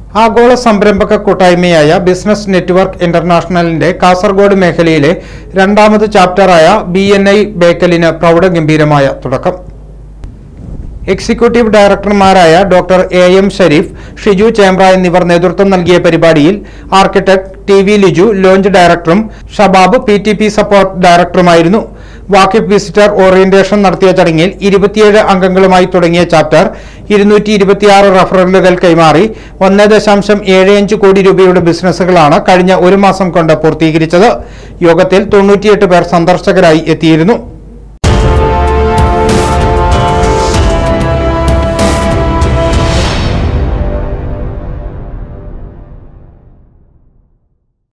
ആഗോള സംരംഭക കൂട്ടായ്മയായ ബിസിനസ് നെറ്റ്വർക്ക് ഇന്റർനാഷണലിന്റെ കാസർഗോഡ് മേഖലയിലെ രണ്ടാമത് ചാപ്റ്ററായ ബി എൻ ഐ ബേക്കലിന് പ്രൗഢഗംഭീരമായ തുടക്കം എക്സിക്യൂട്ടീവ് ഡയറക്ടർമാരായ doctor A M Sharif Shiju Chemra എന്നിവർ നേതൃത്വം നൽകിയ പരിപാടിയിൽ architect T V Liju launch ഡയറക്ടറും Shabab P T P support ഡയറക്ടറുമായിരുന്നു വാക്കിഫ് വിസിറ്റർ ഓറിയന്റേഷൻ നടത്തിയ ചടങ്ങിൽ ഇരുപത്തിയേഴ് അംഗങ്ങളുമായി തുടങ്ങിയ ചാപ്റ്റർ ഇരുന്നൂറ്റി ഇരുപത്തിയാറ് റഫറലുകൾ കൈമാറി ഒന്ന് ദശാംശം ഏഴ് അഞ്ച് കോടി രൂപയുടെ ബിസിനസ്സുകളാണ് കഴിഞ്ഞ ഒരു മാസം കൊണ്ട് പൂർത്തീകരിച്ചത് യോഗത്തിൽ തൊണ്ണൂറ്റിയെട്ട് പേർ സന്ദർശകരായി എത്തിയിരുന്നു